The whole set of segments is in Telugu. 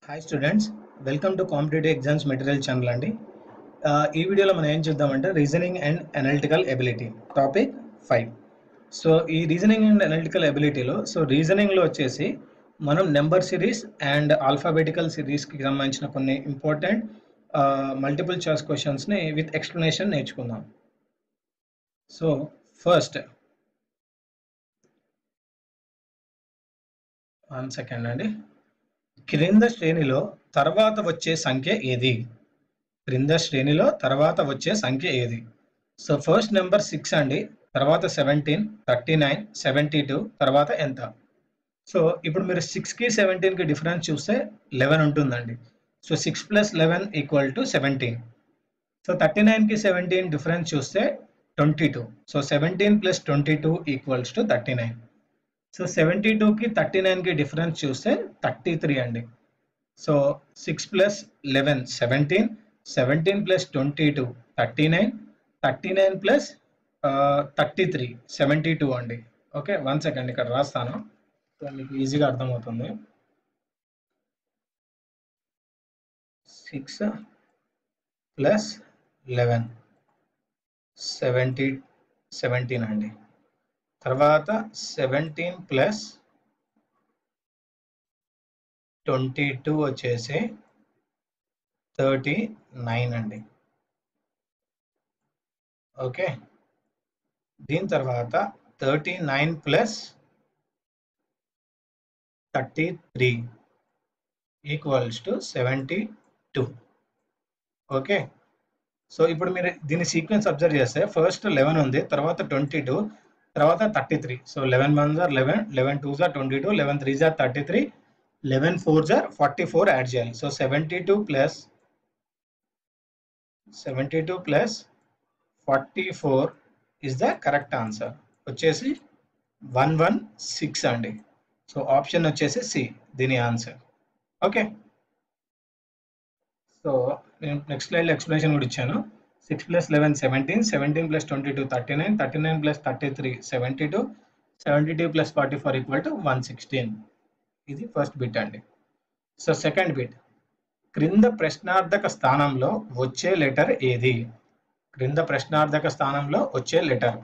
hi students welcome to competitive exams material channel అండి ఆ, ఈ వీడియోలో మనం ఏం చూద్దామంటే reasoning and analytical ability topic five so ఈ రీజనింగ్ అండ్ అనలిటికల్ ఎబిలిటీలో సో రీజనింగ్లో వచ్చేసి మనం నెంబర్ సిరీస్ అండ్ ఆల్ఫాబెటికల్ సిరీస్కి సంబంధించిన కొన్ని ఇంపార్టెంట్ మల్టిపుల్ చాయిస్ క్వశ్చన్స్ని విత్ ఎక్స్ప్లెనేషన్ నేర్చుకుందాం సో ఫస్ట్ వన్ సెకండ్ అండి క్రింద శ్రేణిలో తర్వాత వచ్చే సంఖ్య ఏది క్రింద శ్రేణిలో తర్వాత వచ్చే సంఖ్య ఏది సో ఫస్ట్ నెంబర్ సిక్స్ అండి తర్వాత seventeen thirty nine seventy two తర్వాత ఎంత సో ఇప్పుడు మీరు సిక్స్కి సెవెంటీన్కి డిఫరెన్స్ చూస్తే లెవెన్ ఉంటుందండి so six plus eleven equal to seventeen so thirty నైన్కి సెవెంటీన్ డిఫరెన్స్ చూస్తే twenty two so seventeen plus twenty two equals to thirty nine so seventy టూకి థర్టీ నైన్కి డిఫరెన్స్ చూస్తే థర్టీ త్రీ అండి so six plus eleven seventeen seventeen plus twenty two thirty nine thirty nine plus thirty three seventy two అండి ఓకే వన్ సెకండ్ ఇక్కడ రాస్తాను సో మీకు ఈజీగా అర్థమవుతుంది six plus eleven seventy seventeen అండి తర్వాత సెవెంటీన్ ప్లస్ ట్వంటీ టూ వచ్చేసి థర్టీ నైన్ అండి ఓకే దీని తర్వాత thirty nine plus thirty three equals to seventy two okay so ఇప్పుడు మీరు దీని సీక్వెన్స్ అబ్జర్వ్ చేస్తే ఫస్ట్ లెవెన్ ఉంది తర్వాత ట్వంటీ టూ తర్వాత thirty three so eleven one జార్ లెవెన్ లెవెన్ టూ జార్ ట్వంటీ టూ లెవెన్ త్రీ జార్ థర్టీ త్రీ లెవెన్ ఫోర్ జార్ ఫార్టీ ఫోర్ యాడ్ చేయాలి so seventy two plus seventy two plus forty four is the correct answer వచ్చేసి వన్ వన్ సిక్స్ అండి సో ఆప్షన్ వచ్చేసి సి దీని ఆన్సర్ ఓకే సో నేను నెక్స్ట్ స్లైడ్లో ఎక్స్ప్లెనేషన్ కూడా ఇచ్చాను six plus eleven seventeen seventeen plus twenty two thirty nine thirty nine plus thirty three seventy two seventy two plus forty four equal to one sixteen ఇది ఫస్ట్ బిట్ అండి సో సెకండ్ బిట్ క్రింద ప్రశ్నార్థక స్థానంలో వచ్చే లెటర్ ఏది క్రింద ప్రశ్నార్థక స్థానంలో వచ్చే లెటర్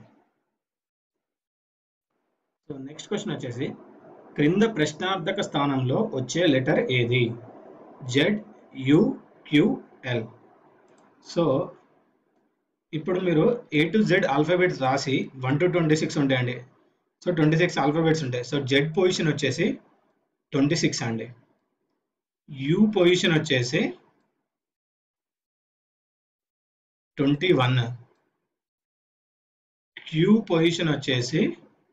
సో నెక్స్ట్ క్వశ్చన్ వచ్చేసి క్రింద ప్రశ్నార్థక స్థానంలో వచ్చే లెటర్ ఏది జెడ్ యు క్యూఎల్ సో ఇప్పుడు మీరు ఏ టు జెడ్ ఆల్ఫాబెట్స్ రాసి వన్ టు ట్వంటీ సిక్స్ ఉంటాయండి సో ట్వంటీ సిక్స్ ఆల్ఫాబెట్స్ ఉంటాయి సో జెడ్ పొజిషన్ వచ్చేసి ట్వంటీ సిక్స్ అండి యు పొజిషన్ వచ్చేసి ట్వంటీ వన్ క్యూ పొజిషన్ వచ్చేసి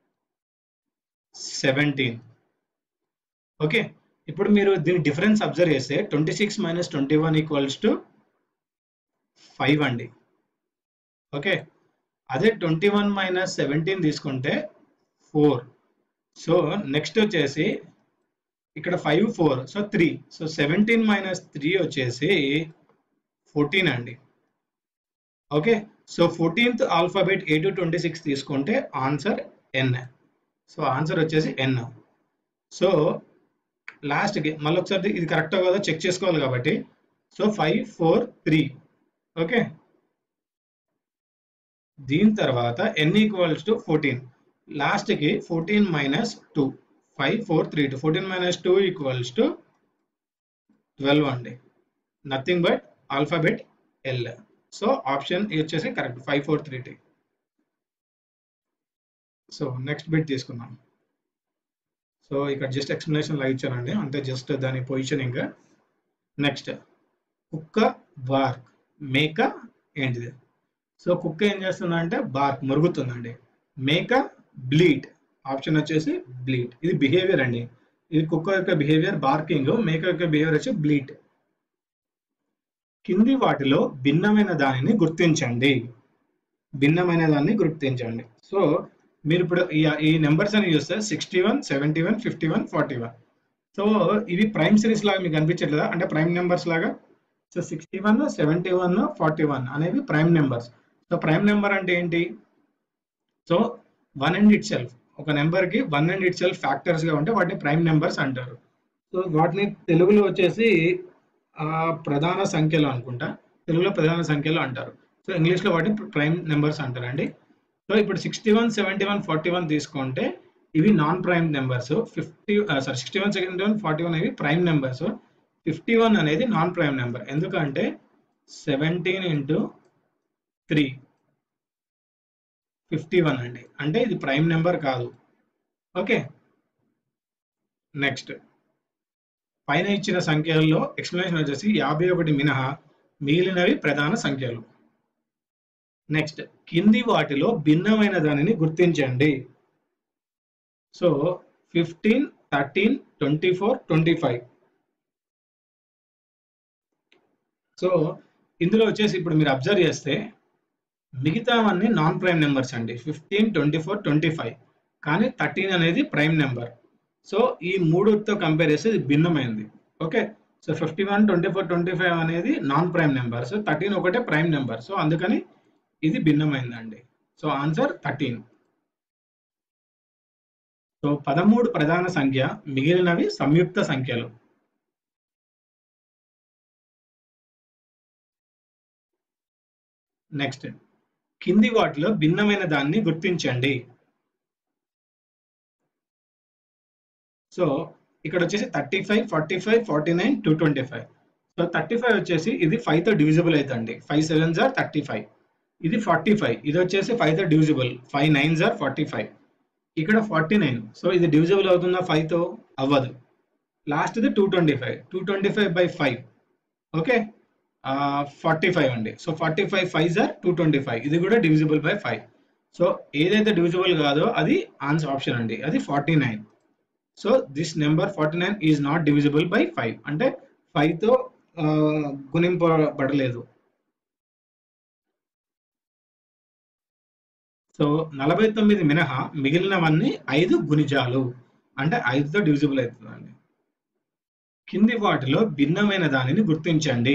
సెవెంటీన్ ఓకే ఇప్పుడు మీరు దీని డిఫరెన్స్ అబ్జర్వ్ చేస్తే twenty six minus twenty one equals to five అండి ఓకే అదే ట్వంటీ వన్ మైనస్ సెవెంటీన్ తీసుకుంటే ఫోర్ సో నెక్స్ట్ వచ్చేసి ఇక్కడ five four so three so seventeen minus three వచ్చేసి ఫోర్టీన్ అండి okay so fourteenth alphabet A to twenty six తీసుకుంటే ఆన్సర్ ఎన్ సో ఆన్సర్ వచ్చేసి ఎన్ సో లాస్ట్కి మళ్ళీ ఒకసారి ఇది కరెక్ట్ కదా చెక్ చేసుకోవాలి కాబట్టి so five four three okay దీని తర్వాత ఎన్ ఈక్వల్స్ టు ఫోర్టీన్ లాస్ట్కి fourteen minus two five four three two fourteen minus two equals to twelve అండి nothing but alphabet L so option వచ్చేసి correct five four three two so next bit తీసుకుందాం సో ఇక్కడ జస్ట్ ఎక్స్ప్లెనేషన్ లాగా ఇచ్చానండి అంతే జస్ట్ దాని పొజిషనింగ్ నెక్స్ట్ కుక్క బార్క్ మేక ఏంటిది సో కుక్క ఏం చేస్తుందంటే బార్క్ మురుగుతుందండి మేక బ్లీట్ ఆప్షన్ వచ్చేసి బ్లీట్ ఇది బిహేవియర్ అండి ఇది కుక్క యొక్క బిహేవియర్ బార్కింగ్ మేక యొక్క బిహేవియర్ వచ్చి బ్లీట్ కింది వాటిలో భిన్నమైన దానిని గుర్తించండి భిన్నమైన దాన్ని గుర్తించండి సో మీరు ఇప్పుడు ఈ ఈ నెంబర్స్ అని చూస్తే sixty one seventy one fifty one forty one so ఇవి ప్రైమ్ సిరీస్ లాగా మీకు అనిపించట్లేదా అంటే ప్రైమ్ నెంబర్స్ లాగా so sixty one seventy one forty one అనేవి prime numbers so prime number అంటే ఏంటి so one and itself ఒక నెంబర్కి వన్ అండ్ ఇట్ సెల్ఫ్ ఫ్యాక్టర్స్గా ఉంటే వాటిని ప్రైమ్ నెంబర్స్ అంటారు సో వాటిని తెలుగులో వచ్చేసి ఆ, ప్రధాన సంఖ్యలు అనుకుంటా తెలుగులో ప్రధాన సంఖ్యలు అంటారు సో ఇంగ్లీష్లో వాటిని ప్రైమ్ నెంబర్స్ అంటారండి సో ఇప్పుడు sixty one seventy one forty one తీసుకుంటే ఇవి non prime numbers fifty sorry sixty one seventy one forty one ఇవి ప్రైమ్ నెంబర్స్ ఫిఫ్టీ వన్ అనేది నాన్ ప్రైమ్ నెంబర్ ఎందుకంటే seventeen into three fifty one అండి అంటే ఇది ప్రైమ్ నెంబర్ కాదు ఓకే నెక్స్ట్ పైన ఇచ్చిన సంఖ్యల్లో ఎక్స్ప్లెనేషన్ వచ్చేసి యాభై ఒకటి మినహా మిగిలినవి ప్రధాన సంఖ్యలు నెక్స్ట్ కింది వాటిలో భిన్నమైన దానిని గుర్తించండి so fifteen thirteen twenty four twenty five so ఇందులో వచ్చేసి ఇప్పుడు మీరు అబ్జర్వ్ చేస్తే మిగతావన్నీ నాన్ ప్రైమ్ నెంబర్స్ అండి fifteen twenty four twenty five కానీ థర్టీన్ అనేది ప్రైమ్ నెంబర్ సో ఈ మూడుతో కంపేర్ చేస్తే ఇది భిన్నమైంది okay so fifty one twenty four twenty five అనేది non prime number so thirteen ఒకటే ప్రైమ్ నెంబర్ సో అందుకని ఇది భిన్నమైందండి సో ఆన్సర్ థర్టీన్ సో పదమూడు ప్రధాన సంఖ్య మిగిలినవి సంయుక్త సంఖ్యలు నెక్స్ట్ కింది వాటిలో భిన్నమైన దాన్ని గుర్తించండి సో ఇక్కడ వచ్చేసి thirty five forty five forty nine two twenty five so thirty five వచ్చేసి ఇది ఫైవ్ తో డివిజిబుల్ అవుతుంది ఫైవ్ సెవెన్ జార్ థర్టీ ఫైవ్ ఇది ఫార్టీ ఫైవ్ ఇది వచ్చేసి ఫైవ్ తో డివిజిబుల్ ఫైవ్ నైన్ జార్ ఫార్టీ ఫైవ్ ఇక్కడ ఫార్టీ నైన్ సో ఇది డివిజిబుల్ అవుతుందా ఫైవ్ తో అవ్వదు లాస్ట్ ఇది two twenty five two twenty five by five okay forty five అండి సో ఫార్టీ ఫైవ్ ఫైవ్ జార్ టూ ట్వంటీ ఫైవ్ ఇది కూడా డివిజిబుల్ బై ఫైవ్ సో ఏదైతే డివిజిబుల్ కాదో అది ఆన్సర్ ఆప్షన్ అండి అది forty nine so this number forty nine is not divisible by five అంటే ఫైవ్ తో గుణింపబడలేదు సో నలభై తొమ్మిది మినహా మిగిలినవన్నీ ఐదు గుణిజాలు అంటే ఐదుతో డివిజిబుల్ అవుతుందండి కింది వాటిలో భిన్నమైన దానిని గుర్తించండి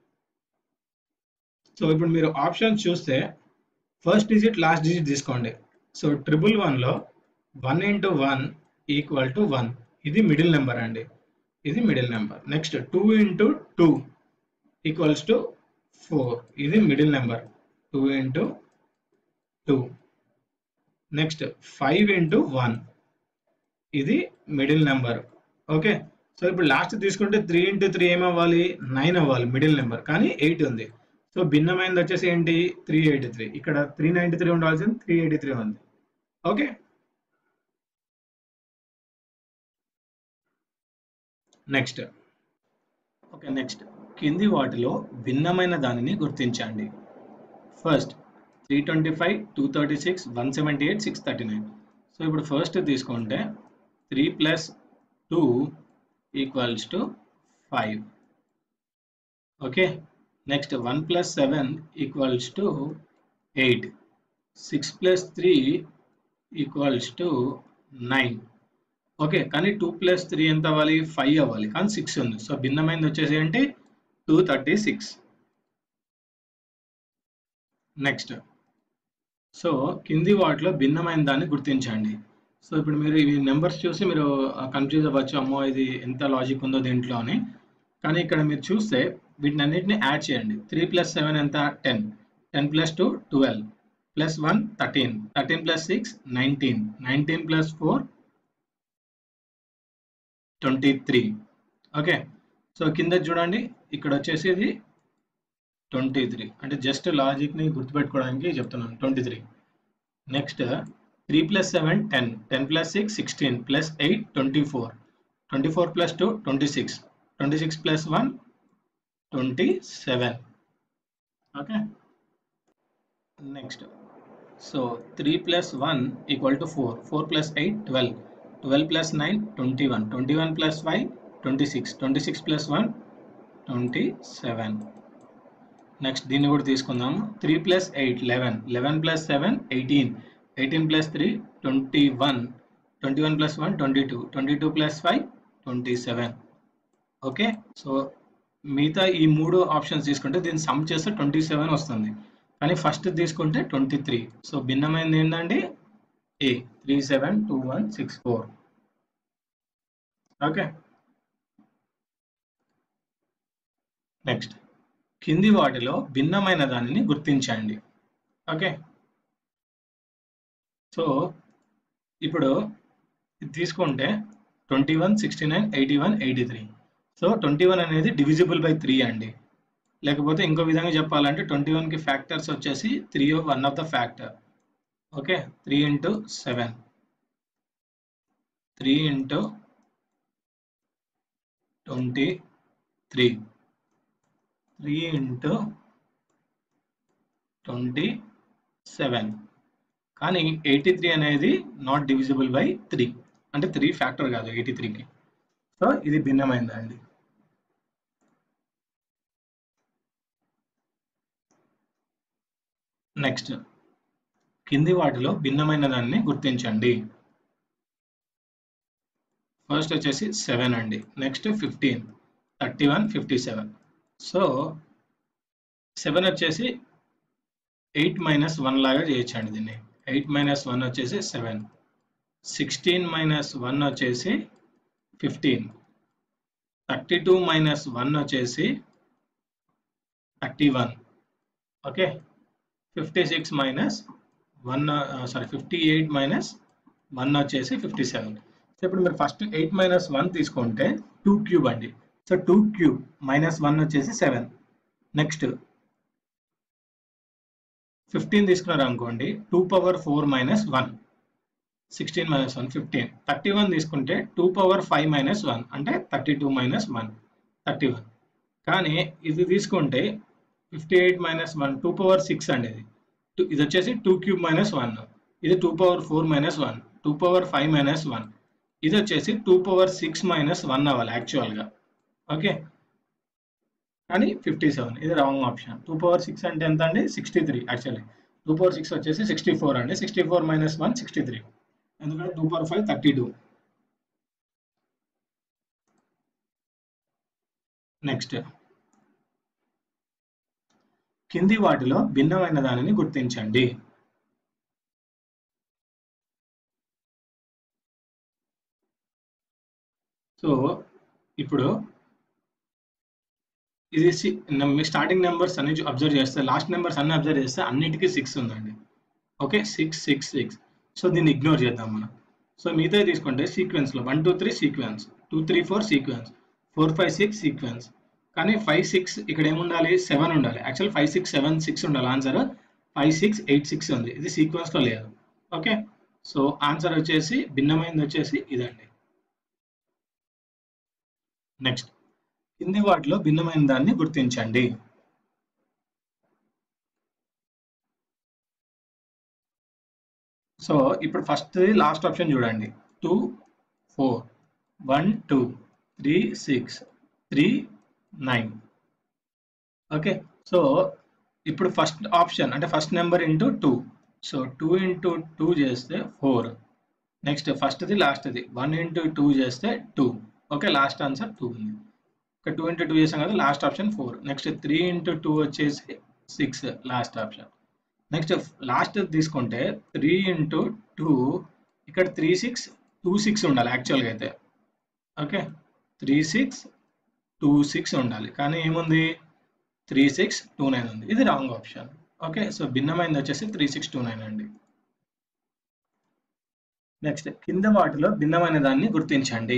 సో ఇప్పుడు మీరు ఆప్షన్ చూస్తే ఫస్ట్ డిజిట్ లాస్ట్ డిజిట్ తీసుకోండి సో ట్రిపుల్ వన్లో one into one equal to one ఇది మిడిల్ నెంబర్ అండి ఇది middle number next two into two equals to four ఇది middle number two into two next five into one ఇది మిడిల్ నెంబర్ ఓకే సో ఇప్పుడు లాస్ట్ తీసుకుంటే త్రీ ఇంటూ త్రీ ఏమవ్వాలి నైన్ అవ్వాలి మిడిల్ నెంబర్ కానీ ఎయిట్ ఉంది సో భిన్నమైనది వచ్చేసి ఏంటి త్రీ ఎయిటీ త్రీ ఇక్కడ త్రీ నైంటీ త్రీ ఉండాల్సింది త్రీ ఎయిటీ త్రీ ఉంది ఓకే నెక్స్ట్ ఓకే నెక్స్ట్ కింది వాటిలో భిన్నమైన దానిని గుర్తించండి first three twenty five two thirty six one seventy eight six thirty nine so ఇప్పుడు ఫస్ట్ తీసుకుంటే three plus two equals to five okay next one plus seven equals to eight six plus three equals to nine okay కానీ టూ ప్లస్ త్రీ ఎంత అవ్వాలి ఫైవ్ అవ్వాలి కానీ సిక్స్ ఉంది సో భిన్నమైనది వచ్చేసి ఏంటి two thirty six next so కింది వాటిలో భిన్నమైన దాన్ని గుర్తించండి సో ఇప్పుడు మీరు ఇవి నెంబర్స్ చూసి మీరు కన్ఫ్యూజ్ అవ్వచ్చు అమ్మో ఇది ఎంత లాజిక్ ఉందో దీంట్లో అని కానీ ఇక్కడ మీరు చూస్తే వీటిని అన్నిటిని యాడ్ చేయండి త్రీ ప్లస్ సెవెన్ ఎంత ten ten plus two twelve plus one thirteen thirteen plus six nineteen nineteen plus four twenty three okay so కింద చూడండి ఇక్కడ వచ్చేసి ఇది ట్వంటీ త్రీ అంటే జస్ట్ లాజిక్ని గుర్తుపెట్టుకోవడానికి చెప్తున్నాను twenty three next three plus seven ten ten plus six sixteen plus eight twenty four twenty four plus two twenty six twenty six plus one twenty seven okay next so three plus one equal to four four plus eight twelve twelve plus nine twenty one twenty one plus five twenty six twenty six plus one twenty seven next దీన్ని కూడా తీసుకుందాము three plus eight eleven eleven plus seven eighteen eighteen plus three twenty one twenty one plus one twenty two twenty two plus five twenty seven okay so మిగతా ఈ మూడు ఆప్షన్స్ తీసుకుంటే దీన్ని సమ్ చేస్తే ట్వంటీ సెవెన్ వస్తుంది కానీ ఫస్ట్ తీసుకుంటే ట్వంటీ త్రీ సో భిన్నమైనది ఏంటండి A three seven two one six four okay next కింది వాటిలో భిన్నమైన దానిని గుర్తించండి ఓకే సో ఇప్పుడు ఇది తీసుకుంటే twenty one sixty nine eighty one eighty three so twenty one అనేది డివిజిబుల్ బై త్రీ అండి లేకపోతే ఇంకో విధంగా చెప్పాలంటే ట్వంటీ వన్కి ఫ్యాక్టర్స్ వచ్చేసి three one of the factor okay three into seven three into twenty three three into twenty seven కానీ ఎయిటీ త్రీ అనేది నాట్ డివిజిబుల్ బై త్రీ అంటే త్రీ ఫ్యాక్టర్ కాదు ఎయిటీ త్రీకి సో ఇది భిన్నమైందండి నెక్స్ట్ కింది వాటిలో భిన్నమైన దాన్ని గుర్తించండి ఫస్ట్ వచ్చేసి సెవెన్ అండి next fifteen thirty one fifty seven so seven వచ్చేసి ఎయిట్ మైనస్ వన్ లాగా చేయొచ్చండి దీన్ని ఎయిట్ మైనస్ వన్ వచ్చేసి సెవెన్ సిక్స్టీన్ మైనస్ వన్ వచ్చేసి fifteen thirty two minus one వచ్చేసి thirty one okay fifty six minus one sorry fifty eight minus one వచ్చేసి ఫిఫ్టీ సెవెన్ సో ఇప్పుడు మీరు ఫస్ట్ ఎయిట్ మైనస్ వన్ తీసుకుంటే టూ క్యూబ్ అండి so two cube minus one వచ్చేసి సెవెన్ నెక్స్ట్ ఫిఫ్టీన్ తీసుకున్నారు అనుకోండి two power four minus one sixteen minus one fifteen thirty one తీసుకుంటే two power five minus one అంటే thirty two minus one thirty one కానీ ఇది తీసుకుంటే fifty eight minus one two power six అండి ఇది Two- ఇది వచ్చేసి టూ క్యూబ్ మైనస్ వన్ ఇది two power four minus one two power five minus one ఇది వచ్చేసి two power six minus one అవ్వాలి యాక్చువల్గా ఓకే కానీ ఫిఫ్టీ సెవెన్ ఇది wrong option two power six అంటే ఎంత అండి sixty three actually two power six వచ్చేసి సిక్స్టీ ఫోర్ అండి sixty four minus one sixty three ఎందుకంటే two power five thirty two next కింది వాటిలో భిన్నమైన దానిని గుర్తించండి సో ఇప్పుడు ఇది సి- న- మీ స్టార్టింగ్ నెంబర్స్ అన్ని అబ్జర్వ్ చేస్తే లాస్ట్ నెంబర్స్ అన్ని అబ్జర్వ్ చేస్తే అన్నిటికీ సిక్స్ ఉందండి okay six six six so దీన్ని ఇగ్నోర్ చేద్దాం మనం సో మిగతా తీసుకుంటే సీక్వెన్స్లో one two three sequence two three four sequence four five six sequence కానీ ఫైవ్ సిక్స్ ఇక్కడ ఏముండాలి సెవెన్ ఉండాలి actual five six seven six ఉండాలి answer five six eight six ఉంది ఇది సీక్వెన్స్లో లేదు ఓకే సో ఆన్సర్ వచ్చేసి భిన్నమైనది వచ్చేసి ఇదండి నెక్స్ట్ కింది వాటిలో భిన్నమైన దాన్ని గుర్తించండి సో ఇప్పుడు ఫస్ట్ లాస్ట్ ఆప్షన్ చూడండి two four one two three six three nine okay so ఇప్పుడు ఫస్ట్ ఆప్షన్ అంటే first number into two so two into two చేస్తే ఫోర్ నెక్స్ట్ ఫస్ట్ది లాస్ట్ది వన్ ఇంటూ టూ చేస్తే two okay last answer two ఉంది ఒక టూ ఇంటూ టూ చేసాం కదా last option four next three into two వచ్చేసి six last option next last తీసుకుంటే త్రీ ఇంటూ టూ ఇక్కడ త్రీ సిక్స్ టూ సిక్స్ ఉండాలి యాక్చువల్గా అయితే okay three six two six ఉండాలి కానీ ఏముంది త్రీ సిక్స్ టూ నైన్ ఉంది ఇది రాంగ్ ఆప్షన్ ఓకే సో భిన్నమైనది వచ్చేసి త్రీ సిక్స్ టూ నైన్ అండి నెక్స్ట్ కింద వాటిలో భిన్నమైన దాన్ని గుర్తించండి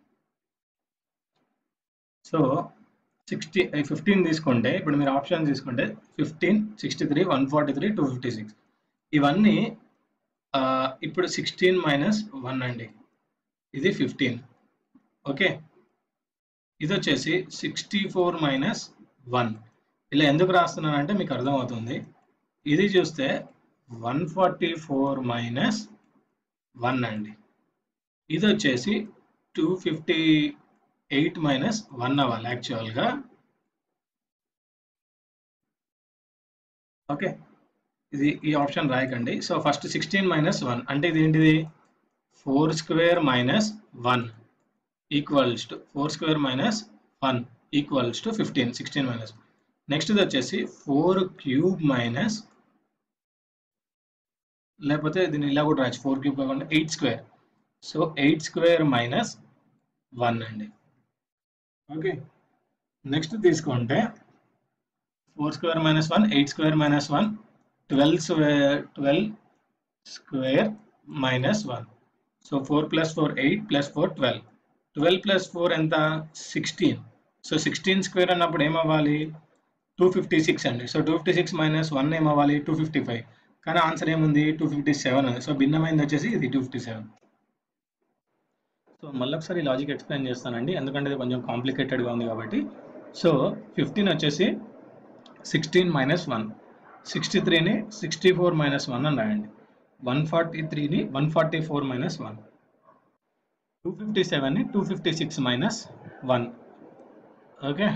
సో సిక్స్టీ ఫిఫ్టీన్ తీసుకుంటే ఇప్పుడు మీరు ఆప్షన్ తీసుకుంటే fifteen sixty three one forty three two fifty six ఇవన్నీ ఆ, ఇప్పుడు సిక్స్టీన్ మైనస్ వన్ అండి ఇది ఫిఫ్టీన్ ఓకే ఇది వచ్చేసి సిక్స్టీ ఫోర్ మైనస్ వన్ ఇలా ఎందుకు రాస్తున్నానంటే మీకు అర్థమవుతుంది ఇది చూస్తే one forty four minus one అండి ఇది వచ్చేసి two fifty eight minus one అవ్వాలి యాక్చువల్గా ఓకే ఇది ఈ ఆప్షన్ రాయకండి so first sixteen minus one అంటే ఇది ఏంటిది four square minus one equals to four square minus one equals to fifteen sixteen minus next ఇది వచ్చేసి ఫోర్ క్యూబ్ మైనస్ లేకపోతే దీన్ని ఇలా కూడా రాయచ్చు ఫోర్ క్యూబ్ కాకుండా eight square so eight square minus one అండి ఓకే నెక్స్ట్ తీసుకుంటే four square minus one eight square minus one twelve square twelve square minus one so four plus four eight plus four twelve twelve plus four ఎంత సిక్స్టీన్ సో సిక్స్టీన్ స్క్వేర్ అన్నప్పుడు ఏమవ్వాలి టూ ఫిఫ్టీ సిక్స్ అండి so two fifty six minus one ఏమవ్వాలి టూ ఫిఫ్టీ ఫైవ్ కానీ ఆన్సర్ ఏముంది టూ ఫిఫ్టీ సెవెన్ సో భిన్నమైంది వచ్చేసి ఇది టూ ఫిఫ్టీ సెవెన్ సో మళ్ళీ ఒకసారి లాజిక్ ఎక్స్ప్లెయిన్ చేస్తానండి ఎందుకంటే ఇది కొంచెం కాంప్లికేటెడ్గా ఉంది కాబట్టి సో ఫిఫ్టీన్ వచ్చేసి సిక్స్టీన్ మైనస్ వన్ సిక్స్టీ త్రీని సిక్స్టీ ఫోర్ మైనస్ వన్ అని రాయండి వన్ ఫార్టీ త్రీని one forty four minus one two fifty సెవెన్ని two fifty six minus one okay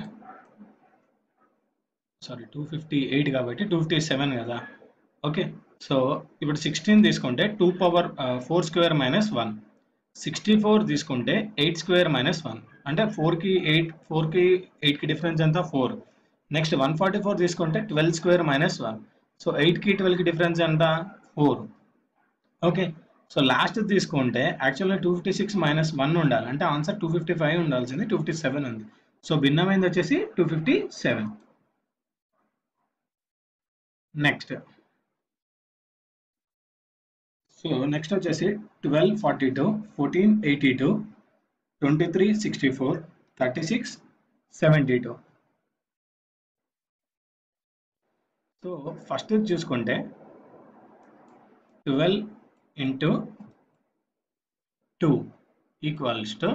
sorry two fifty eight కాబట్టి టూ ఫిఫ్టీ సెవెన్ కదా ఓకే సో ఇప్పుడు సిక్స్టీన్ తీసుకుంటే two power four square minus one sixty four తీసుకుంటే ఎయిట్ స్క్వేర్ మైనస్ వన్ అంటే ఫోర్కి ఎయిట్ ఫోర్కి ఎయిట్కి డిఫరెన్స్ ఎంత four next one forty four తీసుకుంటే twelve square minus one so ఎయిట్కి ట్వెల్వ్కి డిఫరెన్స్ ఎంత ఫోర్ ఓకే సో లాస్ట్ తీసుకుంటే యాక్చువల్గా two fifty six minus one ఉండాలి అంటే ఆన్సర్ టూ ఫిఫ్టీ ఫైవ్ ఉండాల్సింది టూ ఫిఫ్టీ సెవెన్ ఉంది సో భిన్నమైంది వచ్చేసి two fifty seven next so next వచ్చేసి twelve forty two fourteen eighty two twenty three sixty four thirty six seventy two so first చూసుకుంటే twelve into two equals to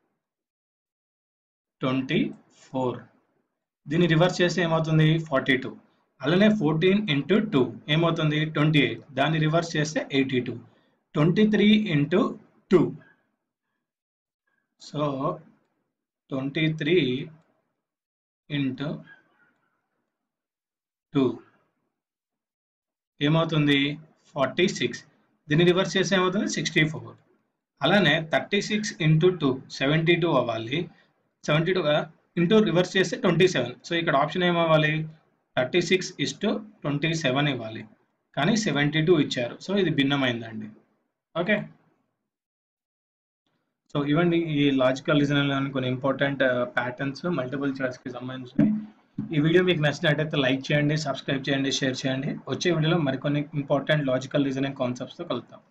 twenty four దీన్ని రివర్స్ చేస్తే ఏమవుతుంది ఫార్టీ టూ అలానే ఫోర్టీన్ ఇంటూ టూ ఏమవుతుంది ట్వంటీ ఎయిట్ దాన్ని రివర్స్ చేస్తే eighty two twenty three into two so twenty three into two ఏమవుతుంది ఫార్టీ సిక్స్ దీన్ని రివర్స్ చేస్తే ఏమవుతుంది సిక్స్టీ ఫోర్ అలానే thirty six into two seventy two అవ్వాలి సెవెంటీ టూ ఇంటూ రివర్స్ చేస్తే ట్వంటీ సెవెన్ సో ఇక్కడ ఆప్షన్ ఏమవ్వాలి thirty six is to twenty seven ఇవ్వాలి కానీ సెవెంటీ టూ ఇచ్చారు సో ఇది భిన్నమైందండి ఓకే సో ఇవన్నీ ఈ లాజికల్ రీజనింగ్ కొన్ని ఇంపార్టెంట్ ప్యాటర్న్స్ మల్టిపుల్ చాయిస్కి సంబంధించినవి ఈ వీడియో మీకు నచ్చినట్టయితే లైక్ చేయండి సబ్స్క్రైబ్ చేయండి షేర్ చేయండి వచ్చే వీడియోలో మరికొన్ని ఇంపార్టెంట్ లాజికల్ రీజనింగ్ కాన్సెప్ట్స్తో కలుద్దాం